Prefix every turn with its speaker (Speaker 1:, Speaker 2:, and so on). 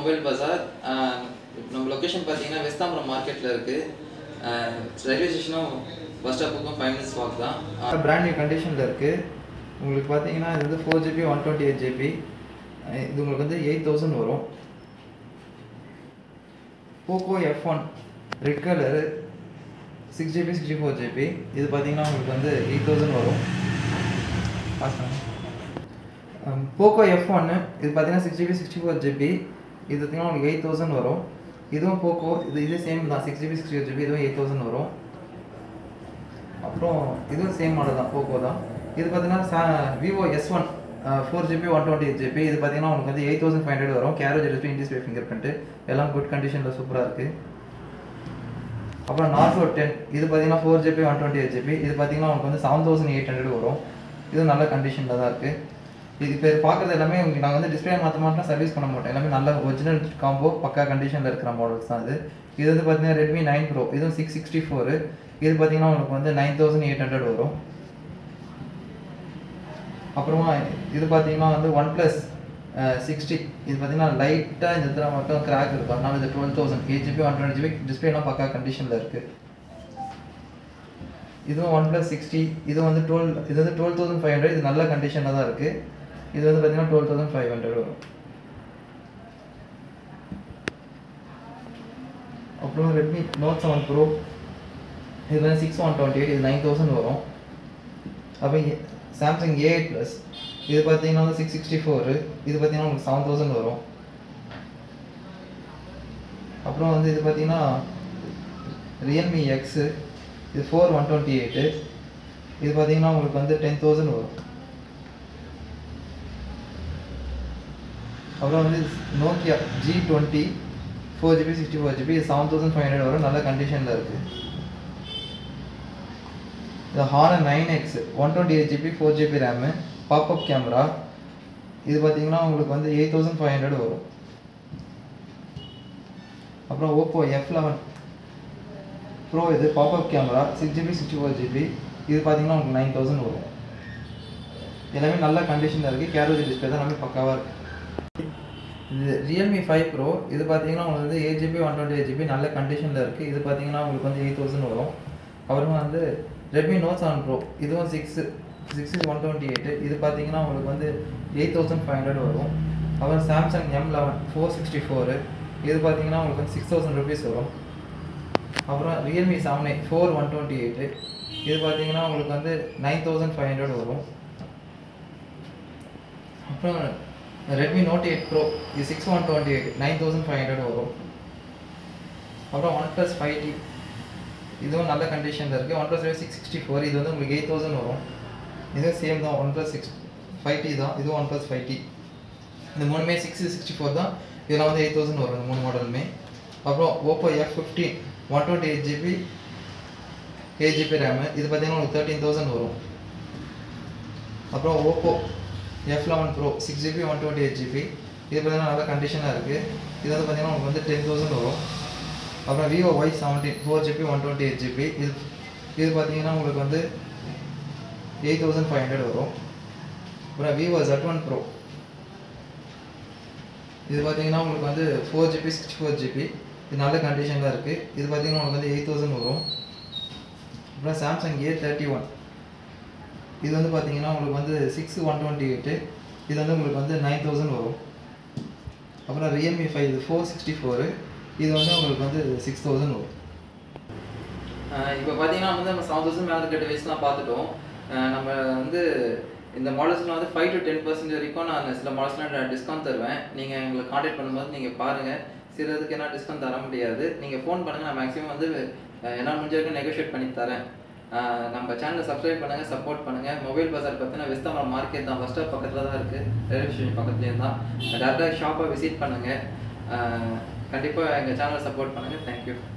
Speaker 1: mobile பஜார் ஆஹ் நம்ம location பார்த்தீங்கன்னா வெஸ்தாம்பரம் மார்க்கெட்டில் இருக்குது ரயில்வே ஸ்டேஷனும் பஸ் ஸ்டாப்புக்கும் ஃபைவ் மினிட்ஸ் வாக் தான்
Speaker 2: பிராண்ட் நியூ கண்டிஷனில் இருக்குது உங்களுக்கு பார்த்தீங்கன்னா இது வந்து four GB one twenty eight GB இது உங்களுக்கு வந்து எயிட் தௌசண்ட் வரும் Poco F one red colour six GB sixty four GB இது பார்த்தீங்கன்னா உங்களுக்கு வந்து எயிட் தௌசண்ட் வரும் போக்கோ எஃப் ஒன்று இது பார்த்தீங்கன்னா six GB sixty four GB இது பார்த்தீங்கன்னா உங்களுக்கு எயிட் தௌசண்ட் வரும் இதுவும் போக்கோ இது இது சேம் தான் six GB sixty four GB இதுவும் எயிட் தௌசண்ட் வரும் அப்புறம் இதுவும் சேம் மாடல் தான் போக்கோ தான் இது பார்த்தீங்கன்னா சா Vivo S one four GB one twenty eight GB இது பார்த்தீங்கன்னா உங்களுக்கு வந்து எயிட் தௌசண்ட் ஃபைவ் ஹண்ட்ரட் வரும் கேரேஜ் டிஸ்பிளே இன்டிஸ்பிளே ஃபிங்கர் பிரிண்ட் எல்லாம் குட் கண்டிஷனில் சூப்பராக இருக்குது அப்புறம் நார்சோ டென் இது பார்த்தீங்கன்னா four GB one twenty eight GB இது பார்த்தீங்கன்னா உங்களுக்கு வந்து செவன் தௌசண்ட் எயிட் ஹண்ட்ரட் வரும் இது நல்ல கண்டிஷனில் தான் இருக்குது இது இப்போ பார்க்குறது எல்லாமே உங்களுக்கு நாங்கள் வந்து டிஸ்பிளே மாற்ற மாட்டோம் சர்வீஸ் பண்ண மாட்டோம் எல்லாமே நல்ல ஒரிஜினல் காம்போ பக்கா கண்டிஷனில் இருக்கிற மாடல்ஸ் தான் இது இது வந்து பார்த்தீங்கன்னா ரெட்மி நைன் ப்ரோ இதுவும் சிக்ஸ் சிக்ஸ்டி ஃபோரு இது பார்த்தீங்கன்னா உங்களுக்கு வந்து நைன் தௌசண்ட் எயிட் ஹண்ட்ரட் வரும் அப்புறமா இது பார்த்தீங்கன்னா வந்து ஒன் ப்ளஸ் சிக்ஸ்டி இது பார்த்தீங்கன்னா லைட்டாக இந்த இடத்துல மட்டும் கிராக் இருக்கும் அதனால இது twelve thousand eight GB one twenty GB டிஸ்பிளேலாம் பக்கா கண்டிஷனில் இருக்குது இதுவும் ஒன் ப்ளஸ் சிக்ஸ்டி இது வந்து டுவெல் இது வந்து டுவெல் தௌசண்ட் ஃபைவ் ஹண்ட்ரட் இது நல்ல கண்டிஷனில் தான் இருக்குது இது வந்து பார்த்தீங்கன்னா டுவெல் தௌசண்ட் ஃபைவ் ஹண்ட்ரட் வரும் அப்புறம் ரெட்மி நோட் செவன் ப்ரோ இது வந்து சிக்ஸ் ஒன் டுவெண்ட்டி எயிட் இது நைன் தௌசண்ட் வரும் அப்புறம் சாம்சங் ஏ எயிட் ப்ளஸ் இது பார்த்தீங்கன்னா வந்து சிக்ஸ் சிக்ஸ்டி ஃபோரு இது பார்த்தீங்கன்னா உங்களுக்கு செவன் தௌசண்ட் வரும் அப்புறம் வந்து இது பார்த்தீங்கன்னா ரியல்மி எக்ஸு இது ஃபோர் ஒன் டுவெண்ட்டி எயிட்டு இது பார்த்தீங்கன்னா உங்களுக்கு வந்து டென் தௌசண்ட் வரும் அப்புறம் வந்து Nokia G twenty four GB sixty four GB இது செவன் தௌசண்ட் ஃபைவ் ஹண்ட்ரட் வரும் நல்ல கண்டிஷனில் இருக்குது இது Honor nine X one twenty eight GB four GB RAM pop up camera இது பார்த்தீங்கன்னா உங்களுக்கு வந்து எயிட் தௌசண்ட் ஃபைவ் ஹண்ட்ரட் வரும் அப்புறம் ஓப்போ எஃப் லெவன் ப்ரோ இது pop up camera six GB sixty four GB இது பார்த்தீங்கன்னா உங்களுக்கு நைன் தௌசண்ட் வரும் எல்லாமே நல்ல கண்டிஷனில் இருக்குது கேரோஜி டிஸ்பிளே தான் எல்லாமே பக்காவாக இருக்குது இது ரியல்மி ஃபைவ் ப்ரோ இது பார்த்தீங்கன்னா உங்களுக்கு வந்து eight GB one twenty eight GB நல்ல கண்டிஷனில் இருக்குது இது பார்த்தீங்கன்னா உங்களுக்கு வந்து எயிட் தௌசண்ட் வரும் அப்புறமா வந்து ரெட்மி நோட் செவன் ப்ரோ இதுவும் six six one twenty eight இது பார்த்தீங்கன்னா உங்களுக்கு வந்து எயிட் தௌசண்ட் ஃபைவ் ஹண்ட்ரட் வரும் அப்புறம் Samsung M eleven four sixty four இது பார்த்தீங்கன்னா உங்களுக்கு வந்து சிக்ஸ் தௌசண்ட் ருபீஸ் வரும் அப்புறம் Realme seven eight four one twenty eight இது பார்த்தீங்கன்னா உங்களுக்கு வந்து நைன் தௌசண்ட் ஃபைவ் ஹண்ட்ரட் வரும் அப்புறம் ரெட்மி நோட் எயிட் ப்ரோ இது six one twenty eight nine thousand five hundred வரும் அப்புறம் ஒன் ப்ளஸ் ஃபைவ் டி இதுவும் நல்ல கண்டிஷனில் இருக்குது OnePlus six sixty four இது வந்து உங்களுக்கு எயிட் தௌசண்ட் வரும் இதுவும் சேம் தான் OnePlus six five T தான் இதுவும் ஒன் ப்ளஸ் ஃபைவ் டி இந்த மூணுமே சிக்ஸ் சிக்ஸ்டி ஃபோர் தான் இதெல்லாம் வந்து எயிட் தௌசண்ட் வரும் இந்த மூணு மாடலுமே அப்புறம் Oppo F fifteen one twenty eight GB eight GB RAM இது பார்த்தீங்கன்னா உங்களுக்கு தேர்ட்டீன் தௌசண்ட் வரும் அப்புறம் Oppo F eleven pro six GB one twenty eight GB இது பார்த்தீங்கன்னா நல்ல கண்டிஷனாக இருக்குது இது வந்து பார்த்தீங்கன்னா உங்களுக்கு வந்து டென் தௌசண்ட் வரும் அப்புறம் Vivo Y seventeen four GB one twenty eight GB இது இது பார்த்தீங்கன்னா உங்களுக்கு வந்து எயிட் தௌசண்ட் ஃபைவ் ஹண்ட்ரட் வரும் அப்புறம் விவோ ஜட் ஒன் ப்ரோ இது பார்த்தீங்கன்னா உங்களுக்கு வந்து four GB sixty four GB இது நல்ல கண்டிஷனில் இருக்குது இது பார்த்தீங்கன்னா உங்களுக்கு வந்து எயிட் தௌசண்ட் வரும் அப்புறம் சாம்சங் ஏ தேர்ட்டி ஒன் இது வந்து பார்த்தீங்கன்னா உங்களுக்கு வந்து சிக்ஸ் ஒன் டுவெண்ட்டி எயிட்டு இது வந்து உங்களுக்கு வந்து நைன் தௌசண்ட் வரும் அப்புறம் ரியல்மி ஃபைவ் இது ஃபோர் சிக்ஸ்டி ஃபோரு இது வந்து உங்களுக்கு வந்து சிக்ஸ் தௌசண்ட் வரும்
Speaker 1: இப்போ பார்த்தீங்கன்னா வந்து நம்ம செவன் தௌசண்ட் மேலே இருக்க டிவைஸ்லாம் பார்த்துட்டோம் ஆஹ் நம்ம வந்து இந்த மாடல்ஸ்லாம் வந்து ஃபைவ் டு டென் பர்சன்ட் வரைக்கும் நான் சில மாடல்ஸ்லாம் டிஸ்கவுண்ட் தருவேன் நீங்கள் எங்களை காண்டாக்ட் பண்ணும்போது நீங்கள் பாருங்கள் சிலதுக்கு என்ன டிஸ்கவுண்ட் தர முடியாது நீங்கள் ஃபோன் பண்ணுங்கள் நான் மேக்ஸிமம் வந்து ஆஹ் என்னால் முடிஞ்ச வரைக்கும் நெகோஷியேட் பண்ணி தரேன் ஆஹ் நம்ம சேனலை சப்ஸ்கிரைப் பண்ணுங்கள் சப்போர்ட் பண்ணுங்கள் மொபைல் பஜார் பார்த்தீங்கன்னா வெஸ்தாமரம் மார்க்கெட் தான் ஃபஸ்ட் பக்கத்தில் தான் இருக்குது ரயில்வே ஸ்டேஷன் பக்கத்துலேயே தான் டேரெக்டாக ஷாப்பை விசிட் பண்ணுங்கள் கண்டிப்பாக எங்கள் சேனலை சப்போர்ட் பண்ணுங்கள் தேங்க்யூ